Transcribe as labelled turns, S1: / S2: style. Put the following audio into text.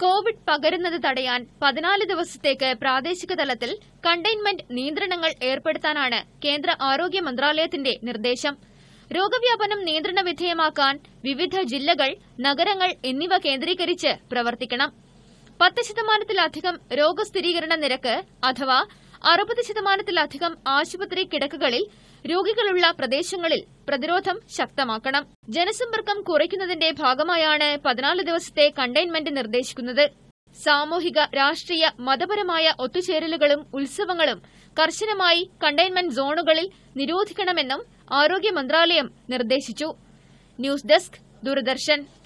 S1: Covid പകരുന്നത് തടയാൻ പതിനാല് ദിവസത്തേക്ക് പ്രാദേശിക തലത്തിൽ കണ്ടെയ്ൻമെന്റ് നിയന്ത്രണങ്ങൾ ഏർപ്പെടുത്താനാണ് കേന്ദ്ര ആരോഗ്യ മന്ത്രാലയത്തിന്റെ നിർദ്ദേശം രോഗവ്യാപനം നിയന്ത്രണ വിധേയമാക്കാൻ വിവിധ ജില്ലകൾ നഗരങ്ങൾ എന്നിവ കേന്ദ്രീകരിച്ച് പ്രവർത്തിക്കണം പത്ത് ശതമാനത്തിലധികം രോഗസ്ഥിരീകരണ നിരക്ക് അഥവാ അറുപത് ശതമാനത്തിലധികം ആശുപത്രി കിടക്കുകളിൽ രോഗികളുള്ള പ്രദേശങ്ങളിൽ പ്രതിരോധം ശക്തമാക്കണം ജനസമ്പർക്കം കുറയ്ക്കുന്നതിന്റെ ഭാഗമായാണ് പതിനാല് ദിവസത്തെ കണ്ടെയ്ൻമെന്റ് നിർദ്ദേശിക്കുന്നത് സാമൂഹിക രാഷ്ട്രീയ മതപരമായ ഒത്തുചേരലുകളും ഉത്സവങ്ങളും കർശനമായി കണ്ടെയ്ൻമെന്റ് സോണുകളിൽ നിരോധിക്കണമെന്നും ആരോഗ്യ മന്ത്രാലയം നിർദ്ദേശിച്ചു ന്യൂസ് ഡെസ്ക് ദൂരദർശൻ